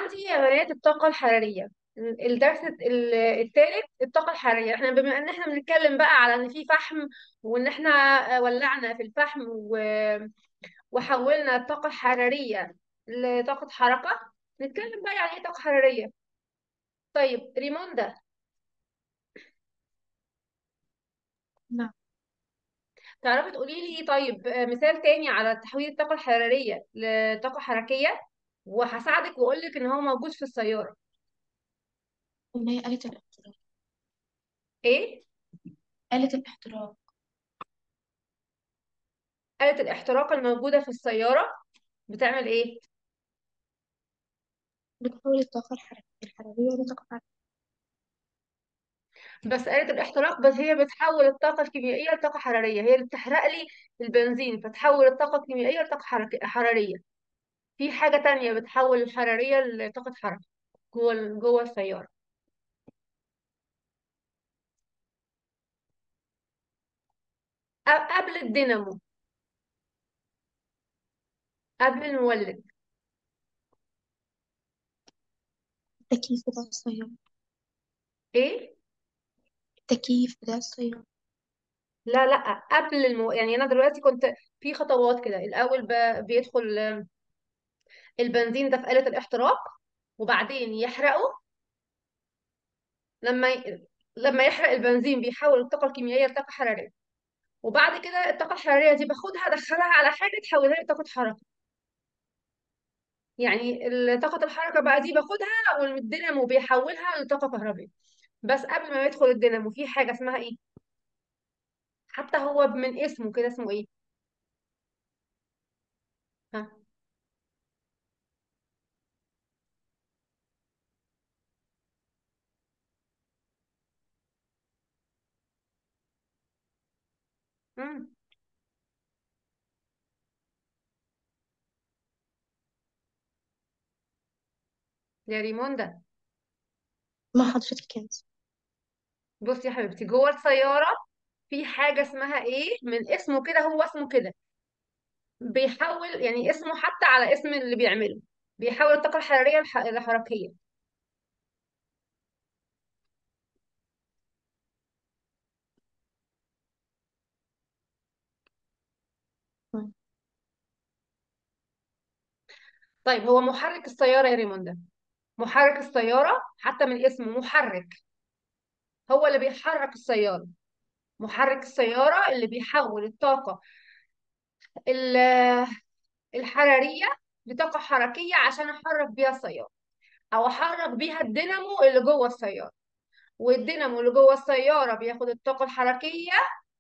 عندي يا بنات الطاقة الحرارية الدرس الثالث الطاقة الحرارية احنا بما ان احنا بنتكلم بقى على ان في فحم وان احنا ولعنا في الفحم و- وحولنا الطاقة الحرارية لطاقة حركة نتكلم بقى يعني ايه طاقة حرارية طيب ريموندا نعم تعرفي تقولي لي طيب آه، مثال تاني على تحويل الطاقة الحرارية لطاقة حركية وهساعدك واقول لك ان هو موجود في السيارة اللي هي آلة الاحتراق ايه آلة الاحتراق آلة الاحتراق الموجودة في السيارة بتعمل ايه بتحول الطاقة الحرارية الحرارية لطاقة حرارية بس آلة الاحتراق بس هي بتحول الطاقة الكيميائية لطاقة حرارية هي اللي بتحرق لي البنزين فتحول الطاقة الكيميائية لطاقة حرك... حرارية في حاجة تانية بتحول الحرارية لطاقة حركة جوه ال- جوه السيارة أ- قبل الدينامو قبل المولد التكييف بتاع السيارة ايه التكييف بتاع السيارة لا لا قبل المو... يعني انا دلوقتي كنت في خطوات كده الاول ب... بيدخل البنزين ده في آلة الاحتراق وبعدين يحرقه لما ي... لما يحرق البنزين بيحول الطاقة الكيميائية لطاقة حرارية وبعد كده الطاقة الحرارية دي باخدها ادخلها على حاجة تحولها لي طاقة حركة يعني ال- طاقة الحركة بقى دي باخدها والدينامو بيحولها لطاقة كهربية بس قبل ما يدخل الدينامو في حاجة اسمها ايه حتى هو من اسمه كده اسمه ايه ها مم. يا ريموندا مع حضرتك كنز بصي يا حبيبتي جوه السيارة في حاجة اسمها ايه من اسمه كده هو اسمه كده بيحول يعني اسمه حتى على اسم اللي بيعمله بيحول الطاقة الحرارية لح- لحركية مم. طيب هو محرك السيارة يا ريموندا محرك السيارة حتى من اسمه محرك هو اللي بيحرك السيارة محرك السيارة اللي بيحول الطاقة ال- الحرارية لطاقة حركية عشان أحرك بيها السيارة أو أحرك بيها الدينامو اللي جوه السيارة والدينامو اللي جوه السيارة بياخد الطاقة الحركية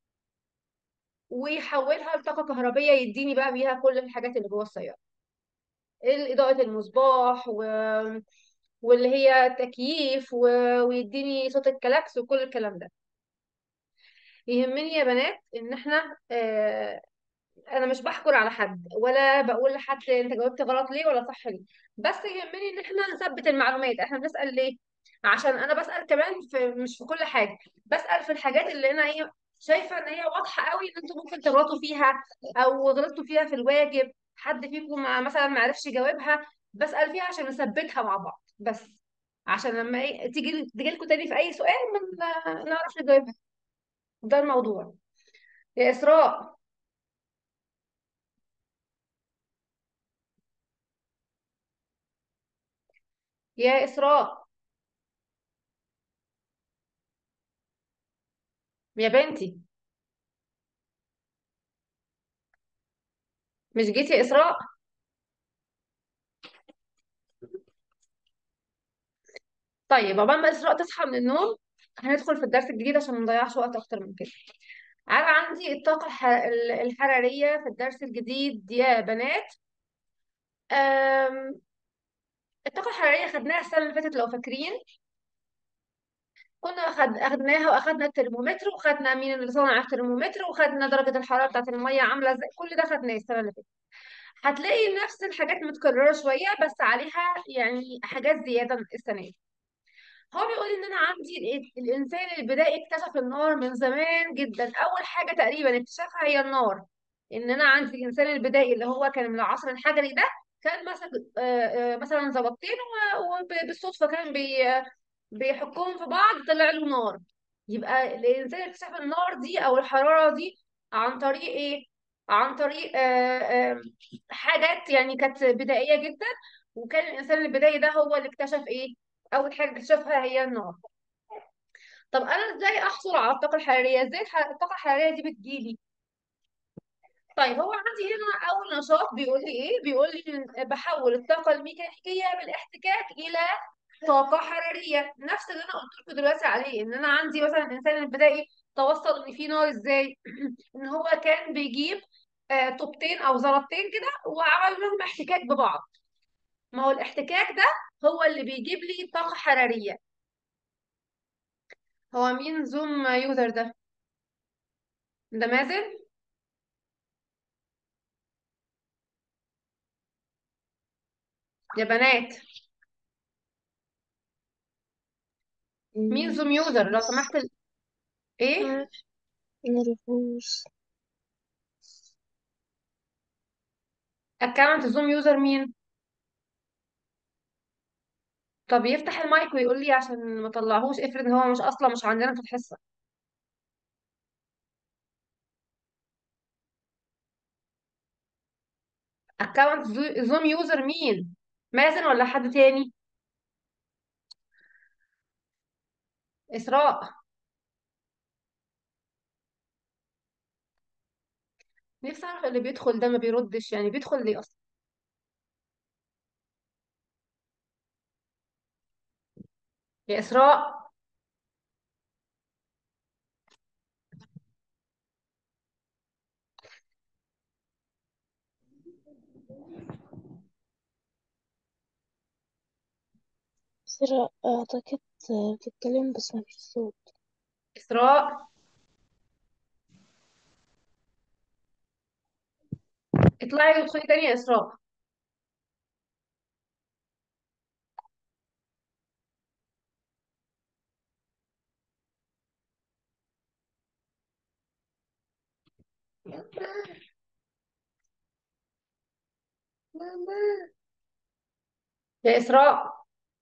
ويحولها لطاقة كهربية يديني بقى بيها كل الحاجات اللي جوه السيارة إضاءة المصباح و... واللي هي تكييف و... ويديني صوت الكلاكس وكل الكلام ده يهمني يا بنات ان احنا آه، انا مش بحكر على حد ولا بقول لحد انت جاوبت غلط ليه ولا صح ليه بس يهمني ان احنا نثبت المعلومات احنا بنسأل ليه عشان انا بسأل كمان في مش في كل حاجة بسأل في الحاجات اللي انا ايه شايفة ان هي واضحة قوي ان انتوا ممكن تغلطوا فيها او غلطتوا فيها في الواجب حد فيكم ما- مثلا ما عرفش يجاوبها بسأل فيها عشان نثبتها مع بعض بس عشان لما ايه تيجي تيجي لكم تاني في اي سؤال ما نعرف نجاوبها ده الموضوع يا إسراء يا إسراء يا بنتي مش جيتي يا إسراء طيب عقبال ما إسراء تصحى من النوم هندخل في الدرس الجديد عشان ما نضيعش وقت أكتر من كده عارف عندي الطاقة الح- ال- الحرارية في الدرس الجديد يا بنات أم... الطاقة الحرارية خدناها السنة اللي فاتت لو فاكرين كنا أخد... أخدناها وأخدنا الترمومتر وخدنا مين اللي صنع الترمومتر وخدنا درجة الحرارة بتاعت المية عاملة ازاي كل ده خدناه السنة اللي فاتت هتلاقي نفس الحاجات متكررة شوية بس عليها يعني حاجات زيادة السنة دي هو بيقول ان انا عندي ال- الانسان البدائي اكتشف النار من زمان جدا اول حاجه تقريبا اكتشفها هي النار ان انا عندي الانسان البدائي اللي هو كان من العصر الحجري ده كان مسك آه، آه، مثلا ظبطين وبالصدفه كان بي بيحكهم في بعض طلع له نار يبقى الانسان اكتشف النار دي او الحراره دي عن طريق ايه عن طريق آه، آه، حاجات يعني كانت بدائيه جدا وكان الانسان البدائي ده هو اللي اكتشف ايه اول حاجه اكتشفها هي النار طب انا ازاي احصل على الطاقه الحراريه ازاي الح- الطاقه الحراريه دي بتجيلي طيب هو عندي هنا اول نشاط بيقول لي ايه بيقول لي إن بحول الطاقه الميكانيكيه بالاحتكاك الى طاقه حراريه نفس اللي انا قلت لكم دلوقتي عليه ان انا عندي مثلا الانسان البدائي توصل ان في نار ازاي ان هو كان بيجيب آه، طوبتين او زلطتين كده وعمل لهم احتكاك ببعض ما هو الاحتكاك ده هو اللي بيجيب لي طاقه حراريه هو مين زوم يوزر ده ده مازن يا بنات مين مم، زوم يوزر لو سمحت ال... ايه معرفش معرفوش اكونت زوم يوزر مين طب يفتح المايك ويقول لي عشان ما طلعهوش افرض ان هو مش اصلا مش عندنا في الحصه اكونت زوم يوزر مين مازن ولا حد تاني اسراء نفسي اعرف اللي بيدخل ده ما بيردش يعني بيدخل ليه اصلا يا اسراء سراء أعتقد بتتكلم بس ما فيش صوت اسراء اطلعي وادخلي تاني يا اسراء يا اسراء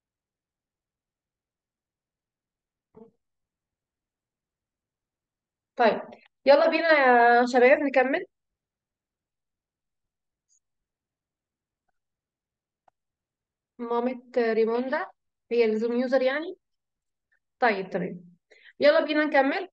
طيب يلا بينا يا شباب نكمل مامة ريموندا هي الزوم يوزر يعني طيب تمام يلا بينا نكمل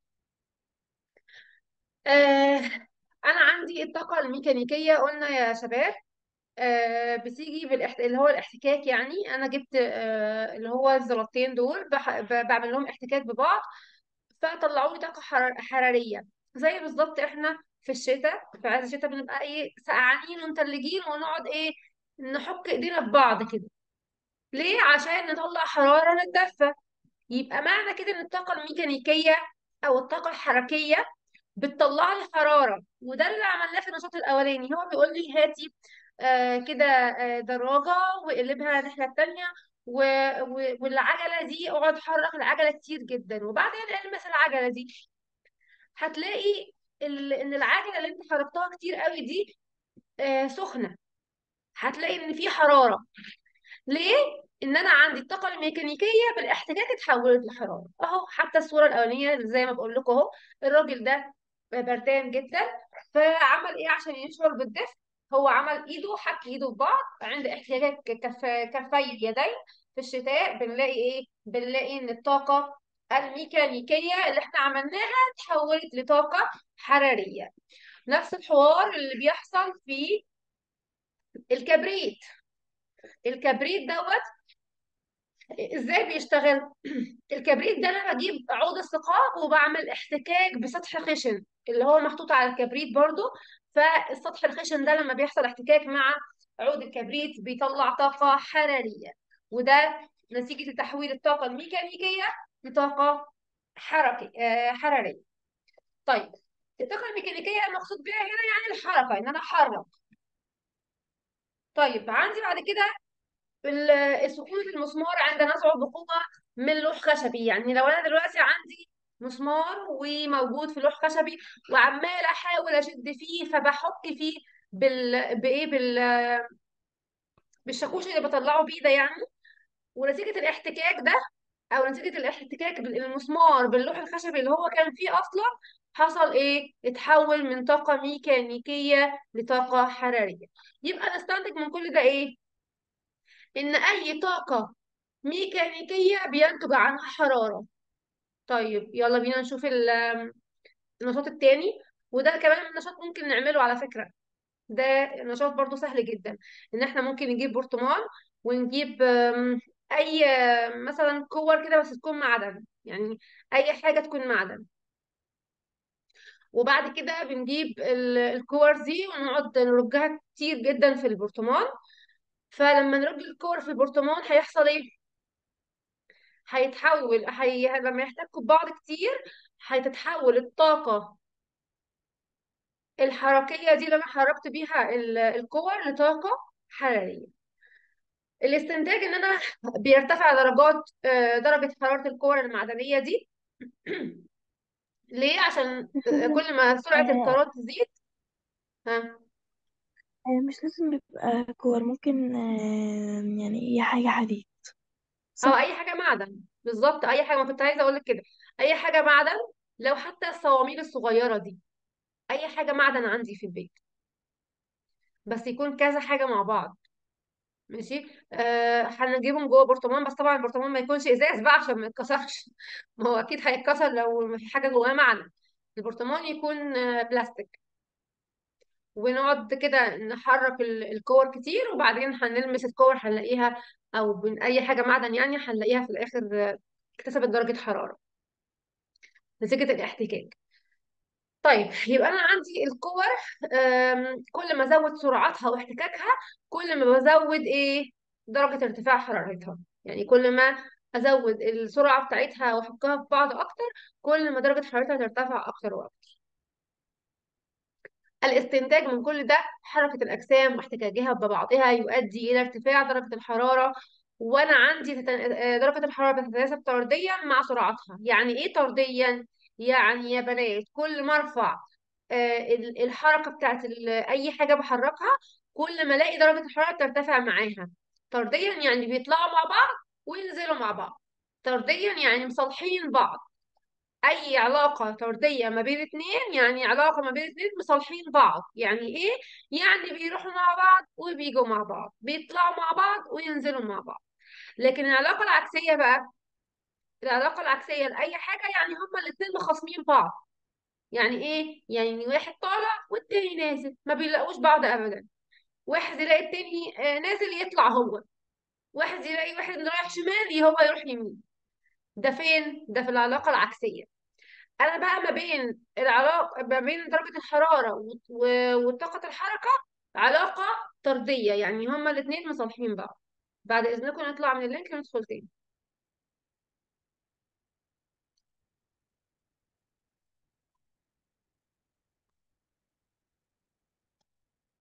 آه انا عندي الطاقه الميكانيكيه قلنا يا شباب آه بتيجي بالاحت... اللي هو الاحتكاك يعني انا جبت آه اللي هو الزلطتين دول بح... ب... بعمل لهم احتكاك ببعض فطلعوا لي طاقه حرار... حراريه زي بالظبط احنا في الشتاء في عز الشتاء بنبقى ايه سقعانين ومتلجين ونقعد ايه نحك ايدينا في بعض كده ليه عشان نطلع حراره نتدفى يبقى معنى كده ان الطاقه الميكانيكيه او الطاقه الحركيه بتطلع لي حراره وده اللي عملناه في النشاط الاولاني هو بيقول لي هاتي آه كده آه دراجه وقلبها الناحيه التانيه و... و... والعجله دي اقعد حرك العجله كتير جدا وبعدين المس العجله دي هتلاقي ال... ان العجله اللي انت حركتها كتير قوي دي آه سخنه هتلاقي ان في حراره ليه؟ ان انا عندي الطاقه الميكانيكيه بالاحتكاك اتحولت لحراره اهو حتى الصوره الاولانيه زي ما بقول لكم اهو الراجل ده بردان جدا فعمل ايه عشان يشعر بالدفء هو عمل ايده حك ايده في بعض عند احتكاك كف كفي اليدين في الشتاء بنلاقي ايه بنلاقي ان الطاقه الميكانيكيه اللي احنا عملناها اتحولت لطاقه حراريه نفس الحوار اللي بيحصل في الكبريت الكبريت دوت ازاي بيشتغل الكبريت ده انا بجيب عود الثقاب وبعمل احتكاك بسطح خشن اللي هو محطوط على الكبريت برضو فالسطح الخشن ده لما بيحصل احتكاك مع عود الكبريت بيطلع طاقة حرارية وده نتيجة تحويل الطاقة الميكانيكية لطاقة حركي آه حرارية طيب الطاقة الميكانيكية المقصود بيها هنا يعني الحركة ان انا احرك طيب عندي بعد كده ال- سقوط المسمار عند نزعه بقوة من لوح خشبي يعني لو أنا دلوقتي عندي مسمار وموجود في لوح خشبي وعمال أحاول أشد فيه فبحك فيه بال... بإيه بال... بالشاكوش اللي بطلعه بيه ده يعني ونتيجة الاحتكاك ده او نتيجة الاحتكاك بالمسمار باللوح الخشبي اللي هو كان فيه اصلا حصل ايه اتحول من طاقة ميكانيكية لطاقة حرارية يبقى نستنتج من كل ده ايه ان اي طاقة ميكانيكية بينتج عنها حرارة طيب يلا بينا نشوف ال- النشاط التاني وده كمان نشاط ممكن نعمله على فكرة ده نشاط برضو سهل جدا ان احنا ممكن نجيب برطمان ونجيب آم، اي آم، مثلا كور كده بس تكون معدن يعني اي حاجة تكون معدن وبعد كده بنجيب ال- الكور دي ونقعد نرجها كتير جدا في البرطمان فلما نرج الكور في البرطمان هيحصل ايه هيتحول هي... لما يحتكوا ببعض كتير هتتحول الطاقة الحركية دي اللي انا حركت بيها ال- الكور لطاقة حرارية الاستنتاج ان انا بيرتفع درجات آه، درجة حرارة الكور المعدنية دي ليه عشان مش آه، لازم كل ما سرعة آه الكرات تزيد ها آه مش لازم يبقى كور ممكن آه يعني أي حاجة حديد او صح اي حاجة معدن بالظبط اي حاجة ما كنت عايزة اقول لك كده اي حاجة معدن لو حتى الصواميل الصغيرة دي اي حاجة معدن عندي في البيت بس يكون كذا حاجة مع بعض ماشي آه هنجيبهم جوه برطمان بس طبعا البرطمان ما يكونش ازاز بقى عشان ما يتكسرش ما هو اكيد هيتكسر لو في حاجة جواه معدن البرطمان يكون آه، بلاستيك ونقعد كده نحرك ال- الكور كتير وبعدين هنلمس الكور هنلاقيها او من اي حاجه معدن يعني هنلاقيها في الاخر آه، اكتسبت درجه حراره نتيجه الاحتكاك طيب يبقى انا عندي الكور آم، كل ما ازود سرعتها واحتكاكها كل ما بزود ايه درجه ارتفاع حرارتها يعني كل ما ازود السرعه بتاعتها واحكها في بعض اكتر كل ما درجه حرارتها ترتفع اكتر واكتر الاستنتاج من كل ده حركة الأجسام واحتكاكها ببعضها يؤدي إلى ارتفاع درجة الحرارة وأنا عندي تت- آه، درجة الحرارة بتتناسب طرديا مع سرعتها يعني إيه طرديا؟ يعني يا بنات كل ما أرفع آه، ال- الحركة بتاعت ال- أي حاجة بحركها كل ما ألاقي درجة الحرارة ترتفع معاها طرديا يعني بيطلعوا مع بعض وينزلوا مع بعض طرديا يعني مصالحين بعض اي علاقه طرديه ما بين اتنين يعني علاقه ما بين اتنين مصالحين بعض يعني ايه يعني بيروحوا مع بعض وبيجوا مع بعض بيطلعوا مع بعض وينزلوا مع بعض لكن العلاقه العكسيه بقى العلاقه العكسيه لاي حاجه يعني هما الاتنين مخاصمين بعض يعني ايه يعني واحد طالع والتاني نازل ما بيلاقوش بعض ابدا واحد يلاقي التاني آه، نازل يطلع هو واحد يلاقي واحد رايح شمال هو يروح يمين ده فين ده في العلاقه العكسيه انا بقى ما بين العلاقه ما بين درجه الحراره و- و- وطاقه الحركه علاقه طرديه يعني هما الاثنين مصالحين بعض بعد اذنكم نطلع من اللينك وندخل تاني